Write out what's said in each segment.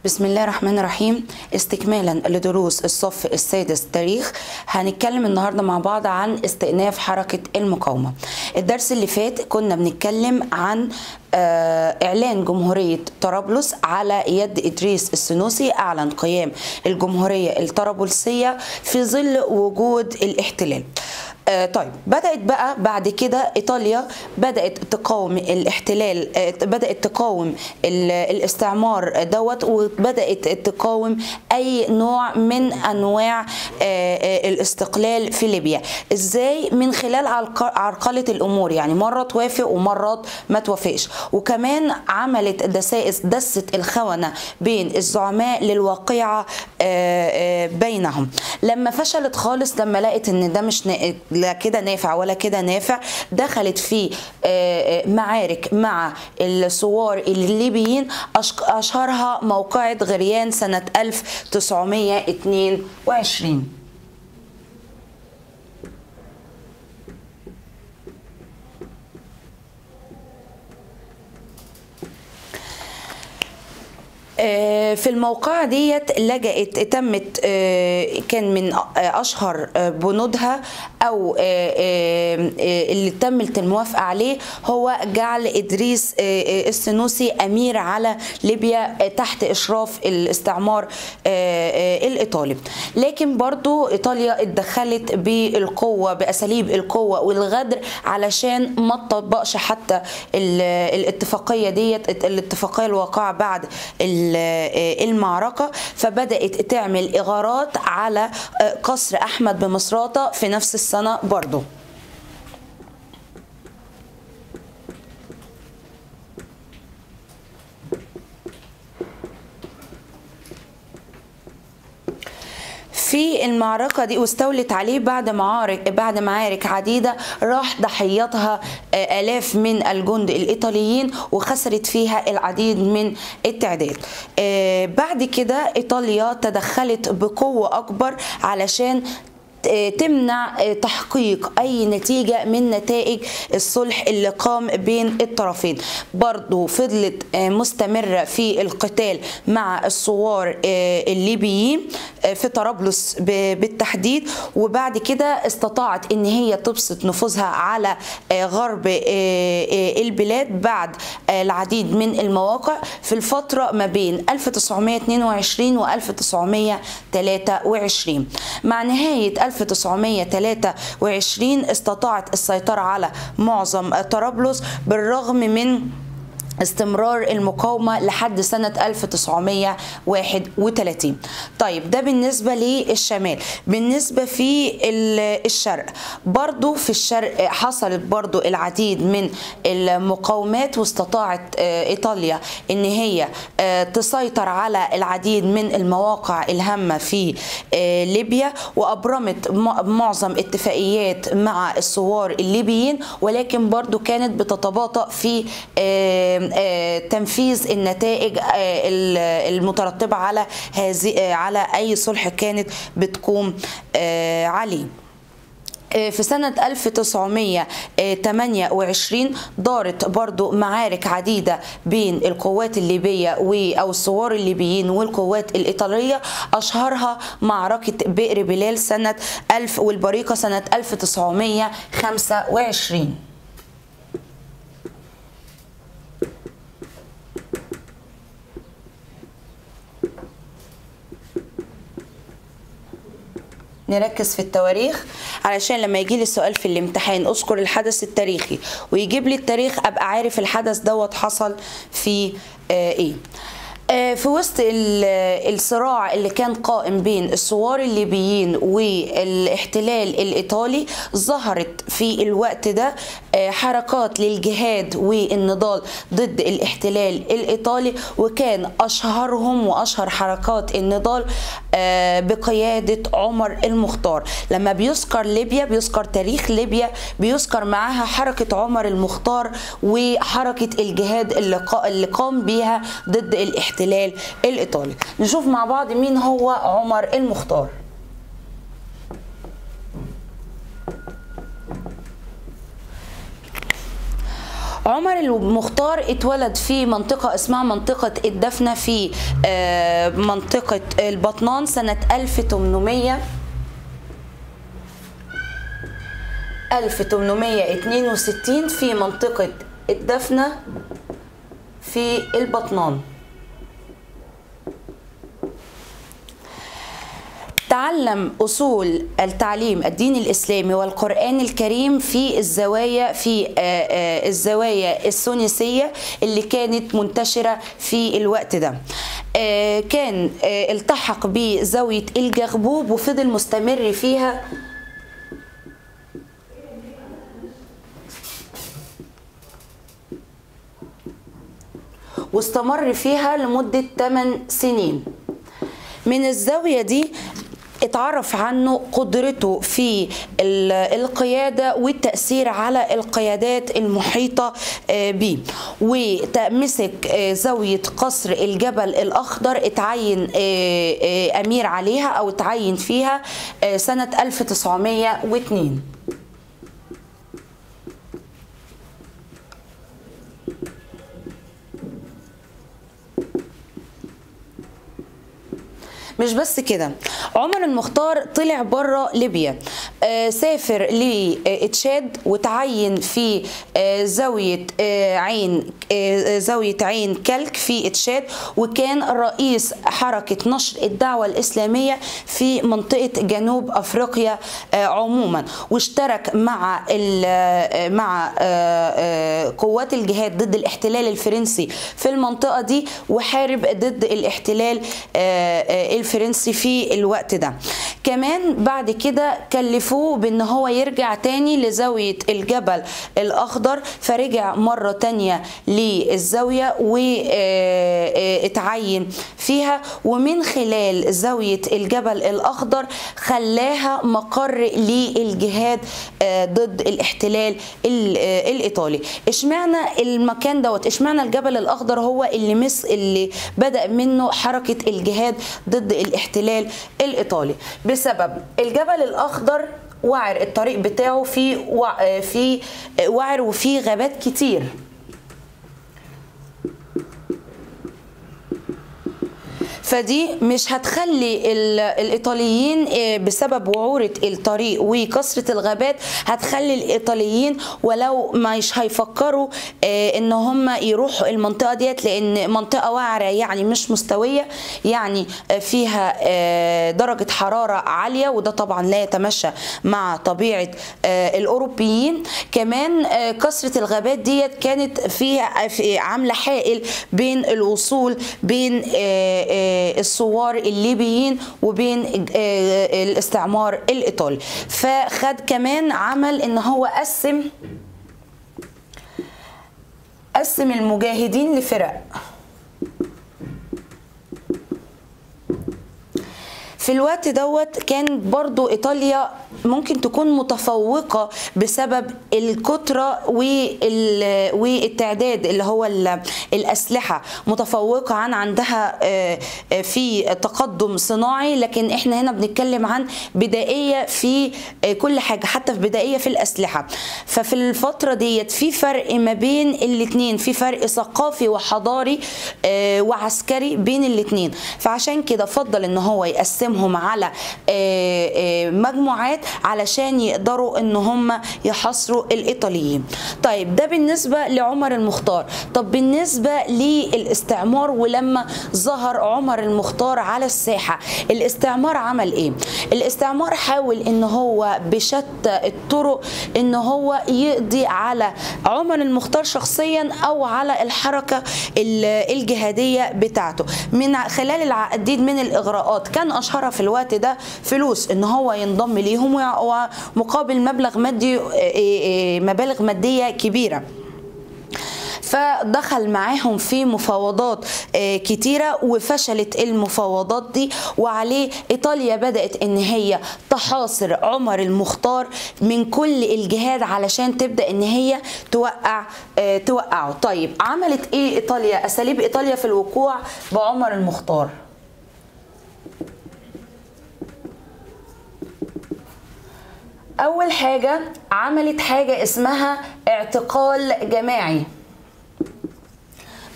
بسم الله الرحمن الرحيم استكمالا لدروس الصف السادس تاريخ هنتكلم النهارده مع بعض عن استئناف حركة المقاومة الدرس اللي فات كنا بنتكلم عن آه، إعلان جمهورية طرابلس على يد إدريس السنوسي أعلن قيام الجمهورية الطرابلسية في ظل وجود الاحتلال آه طيب بدأت بقى بعد كده إيطاليا بدأت تقاوم الاحتلال آه بدأت تقاوم ال- الاستعمار دوت وبدأت تقاوم أي نوع من أنواع آه آه الاستقلال في ليبيا إزاي من خلال عرق- عرقلة الأمور يعني مرة توافق ومرات ما توافقش وكمان عملت دسائس دست الخونة بين الزعماء للواقعة آه، آه، بينهم لما فشلت خالص لما لقت ان ده مش نا- لا كده نافع ولا كده نافع دخلت في آه، آه، معارك مع الثوار الليبيين أشك- اشهرها موقعة غريان سنة 1922 آه، في الموقعة ديت لجأت تمت آه، كان من آه، أشهر آه، بنودها أو آه، آه، آه، اللي تمت الموافقة عليه هو جعل إدريس آه، آه، السنوسي أمير على ليبيا آه، تحت إشراف الاستعمار آه، آه، الإيطالي لكن برضو إيطاليا اتدخلت بالقوة بأساليب القوة والغدر علشان ما تطبقش حتى ال- الاتفاقية ديت الاتفاقية الواقعة بعد ال- المعركة فبدأت تعمل إغارات على قصر أحمد بمصراتة في نفس السنة برضو في المعركة دي واستولت عليه بعد معارك بعد معارك عديدة راح ضحيتها آه، آلاف من الجند الإيطاليين وخسرت فيها العديد من التعداد آه، بعد كده إيطاليا تدخلت بقوة أكبر علشان تمنع تحقيق اي نتيجه من نتائج الصلح اللي قام بين الطرفين برضو فضلت مستمره في القتال مع الثوار الليبيين في طرابلس بالتحديد وبعد كده استطاعت ان هي تبسط نفوذها على غرب البلاد بعد العديد من المواقع في الفتره ما بين 1922 و 1923 مع نهايه 1923 استطاعت السيطرة على معظم طرابلس بالرغم من استمرار المقاومة لحد سنة 1931 طيب ده بالنسبة للشمال بالنسبة في ال- الشرق برضو في الشرق حصلت برضو العديد من المقاومات واستطاعت آه، إيطاليا إن هي آه، تسيطر على العديد من المواقع الهامة في آه، ليبيا وأبرمت م- معظم اتفاقيات مع الثوار الليبيين ولكن برضو كانت بتتباطأ في آه، آه، تنفيذ النتائج آه، ال- المترتبة على هذه آه، على أي صلح كانت بتقوم آه، عليه في سنة 1928 دارت برضو معارك عديدة بين القوات الليبية و أو الثوار الليبيين والقوات الإيطالية أشهرها معركة بئر بلال سنة 1000 والبريقة سنة 1925 نركز في التواريخ علشان لما يجي لي السؤال في الامتحان اذكر الحدث التاريخي ويجيب لي التاريخ ابقى عارف الحدث دوت حصل في آه ايه آه، في وسط ال- الصراع اللي كان قائم بين الثوار الليبيين والاحتلال الايطالي ظهرت في الوقت ده آه، حركات للجهاد والنضال ضد الاحتلال الايطالي وكان اشهرهم واشهر حركات النضال آه، بقياده عمر المختار لما بيذكر ليبيا بيذكر تاريخ ليبيا بيذكر معاها حركه عمر المختار وحركه الجهاد اللي قا- اللي قام بيها ضد الاحتلال الايطالي نشوف مع بعض مين هو عمر المختار عمر المختار اتولد في منطقة اسمها منطقة الدفنة في آه، منطقة البطنان سنة 1800 1862 في منطقة الدفنة في البطنان تعلم أصول التعليم الديني الإسلامي والقرآن الكريم في الزوايا في آه، آه، الزوايا السونيسية اللي كانت منتشرة في الوقت ده آه، كان آه، التحق بزاوية الجغبوب وفضل مستمر فيها واستمر فيها لمدة 8 سنين من الزاوية دي اتعرف عنه قدرته في ال- القيادة والتأثير على القيادات المحيطة آه، به ومسك آه، زاوية قصر الجبل الأخضر اتعين آه، آه، أمير عليها أو اتعين فيها آه، سنة 1902 مش بس كده عمر المختار طلع بره ليبيا آه، سافر لتشاد وتعين في آه، زاوية آه، عين آه، زاوية عين كلك في تشاد وكان رئيس حركة نشر الدعوة الإسلامية في منطقة جنوب أفريقيا آه، عموما واشترك مع ال- آه، مع آه، آه، قوات الجهاد ضد الاحتلال الفرنسي في المنطقة دي وحارب ضد الاحتلال آه، آه، الفرنسي في الوقت ده كمان بعد كده كلفوه بان هو يرجع تاني لزاوية الجبل الاخضر فرجع مرة تانية للزاوية واتعين فيها ومن خلال زاوية الجبل الاخضر خلاها مقر للجهاد آه، ضد الاحتلال ال- آه، الايطالي اشمعنى المكان دوت اشمعنى الجبل الاخضر هو اللي مس اللي بدا منه حركه الجهاد ضد الاحتلال الايطالي بسبب الجبل الاخضر وعر الطريق بتاعه في وع- في وعر وفيه غابات كتير فدي مش هتخلي ال- الايطاليين آه، بسبب وعوره الطريق وكثره الغابات هتخلي الايطاليين ولو مش هيفكروا آه، ان هم يروحوا المنطقه ديت لان منطقه وعره يعني مش مستويه يعني آه، فيها آه، درجه حراره عاليه وده طبعا لا يتمشى مع طبيعه آه، الاوروبيين كمان آه، كثره الغابات ديت كانت فيها في- عامله حائل بين الوصول بين آه، آه، الثوار الليبيين وبين آه، الاستعمار الايطالي فخد كمان عمل ان هو قسم قسم المجاهدين لفرق في الوقت دوت كان برضو ايطاليا ممكن تكون متفوقة بسبب الكترة وال- والتعداد اللي هو ال- الأسلحة متفوقة عن عندها آه، آه، في تقدم صناعي لكن احنا هنا بنتكلم عن بدائية في آه، كل حاجة حتى في بدائية في الأسلحة ففي الفترة ديت في فرق ما بين الاتنين في فرق ثقافي وحضاري آه، وعسكري بين الاتنين فعشان كده فضل ان هو يقسمهم على آه، آه، مجموعات علشان يقدروا ان هم يحاصروا الايطاليين طيب ده بالنسبه لعمر المختار طب بالنسبه للاستعمار ولما ظهر عمر المختار على الساحه الاستعمار عمل ايه الاستعمار حاول ان هو بشتى الطرق ان هو يقضي على عمر المختار شخصيا او على الحركه ال- الجهاديه بتاعته من خلال العديد من الاغراءات كان اشهرها في الوقت ده فلوس ان هو ينضم ليهم ويع- ومقابل مبلغ مادي مبالغ ماديه كبيره فدخل معاهم في مفاوضات آه، كتيرة وفشلت المفاوضات دي وعليه إيطاليا بدأت إن هي تحاصر عمر المختار من كل الجهاد علشان تبدأ إن هي توقع آه، توقعه طيب عملت إيه إيطاليا أساليب إيطاليا في الوقوع بعمر المختار أول حاجة عملت حاجة اسمها اعتقال جماعي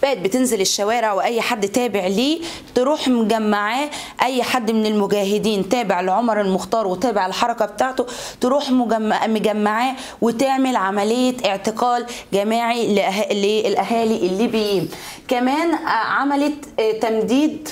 بقت بتنزل الشوارع واي حد تابع ليه تروح مجمعاه اي حد من المجاهدين تابع لعمر المختار وتابع الحركه بتاعته تروح مجمع مجمعاه وتعمل عمليه اعتقال جماعي للاهالي الليبيين كمان عملت تمديد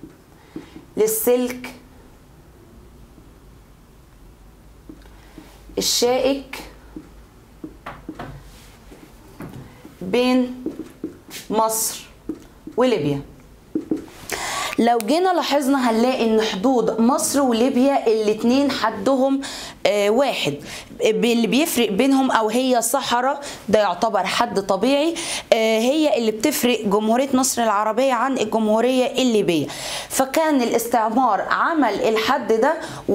للسلك الشائك بين مصر وليبيا لو جينا لاحظنا هنلاقي ان حدود مصر وليبيا الاتنين حدهم آه واحد اللي بيفرق بينهم او هي صحراء ده يعتبر حد طبيعي آه هي اللي بتفرق جمهوريه مصر العربيه عن الجمهوريه الليبيه فكان الاستعمار عمل الحد ده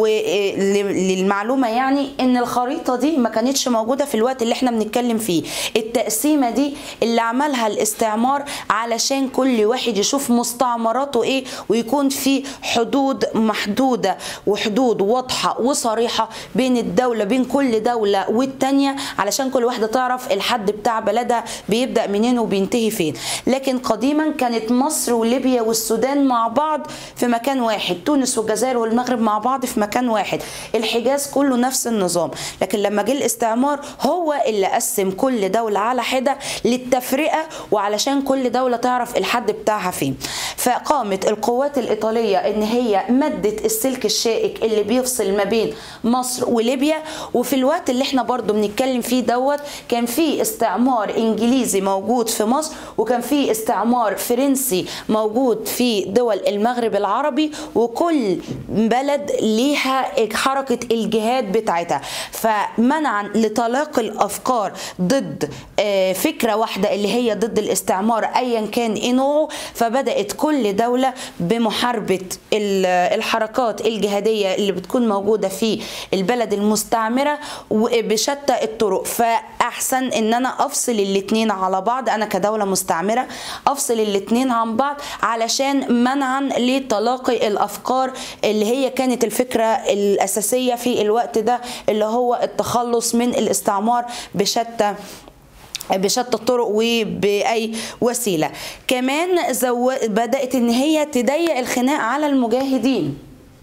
وللمعلومه يعني ان الخريطه دي ما كانتش موجوده في الوقت اللي احنا بنتكلم فيه التقسيمه دي اللي عملها الاستعمار علشان كل واحد يشوف مستعمراته ايه ويكون في حدود محدوده وحدود واضحه وصريحه بين الدوله بين كل دوله والتانيه علشان كل واحده تعرف الحد بتاع بلدها بيبدا منين وبينتهي فين لكن قديما كانت مصر وليبيا والسودان مع بعض في مكان واحد تونس والجزائر والمغرب مع بعض في مكان واحد الحجاز كله نفس النظام لكن لما جه الاستعمار هو اللي قسم كل دوله على حده للتفرقه وعلشان كل دوله تعرف الحد بتاعها فين فقامت القوات الايطاليه ان هي مدت السلك الشائك اللي بيفصل ما بين مصر وليبيا وفي الوقت اللي احنا برضو بنتكلم فيه دوت كان في استعمار انجليزي موجود في مصر وكان في استعمار فرنسي موجود في دول المغرب العربي وكل بلد ليها حركه الجهاد بتاعتها فمنعا لتلاقي الافكار ضد فكره واحده اللي هي ضد الاستعمار ايا كان ايه نوعه فبدات كل دوله بمحاربه الحركات الجهاديه اللي بتكون موجوده في البلد المستعمره بشتى الطرق فاحسن ان انا افصل الاتنين على بعض انا كدوله مستعمره افصل الاتنين عن بعض علشان منعا لتلاقي الافكار اللي هي كانت الفكره الاساسيه في الوقت ده اللي هو التخلص من الاستعمار بشتى بشتى الطرق وبأي وسيلة كمان زو... بدأت إن هي تضيق الخناق على المجاهدين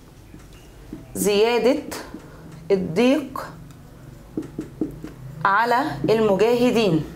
زيادة الضيق على المجاهدين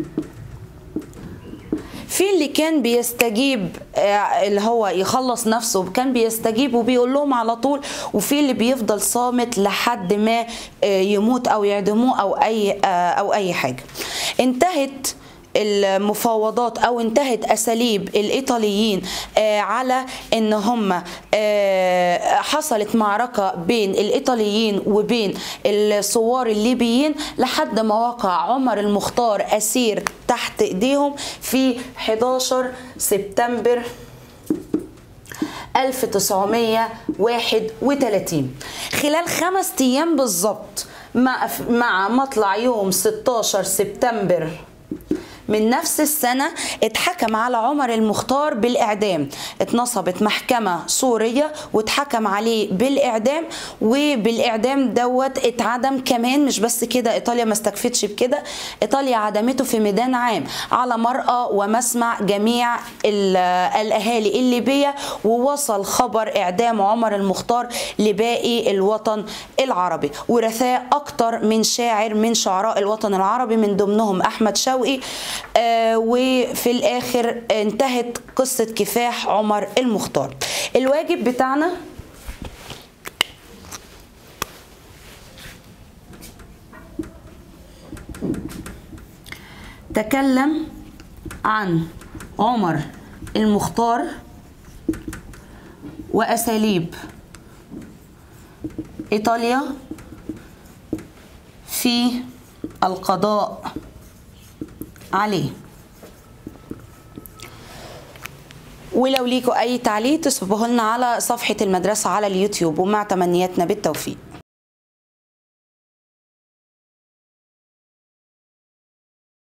في اللي كان بيستجيب اللي هو يخلص نفسه كان بيستجيب وبيقول لهم على طول وفي اللي بيفضل صامت لحد ما يموت او يعدموه او اي او اي حاجه انتهت المفاوضات او انتهت اساليب الايطاليين على ان هم حصلت معركه بين الايطاليين وبين الثوار الليبيين لحد ما وقع عمر المختار اسير تحت ايديهم في 11 سبتمبر 1931 خلال خمس ايام بالظبط مع مع مطلع يوم 16 سبتمبر من نفس السنة اتحكم على عمر المختار بالإعدام اتنصبت محكمة سورية واتحكم عليه بالإعدام وبالإعدام دوت اتعدم كمان مش بس كده إيطاليا ما استكفتش بكده إيطاليا عدمته في ميدان عام على مرأى ومسمع جميع الأهالي الليبية ووصل خبر إعدام عمر المختار لباقي الوطن العربي ورثاه أكتر من شاعر من شعراء الوطن العربي من ضمنهم أحمد شوقي آه وفي الاخر انتهت قصه كفاح عمر المختار الواجب بتاعنا تكلم عن عمر المختار واساليب ايطاليا في القضاء عليه ولو ليكوا اي تعليق تسيبوه لنا على صفحه المدرسه على اليوتيوب ومع تمنياتنا بالتوفيق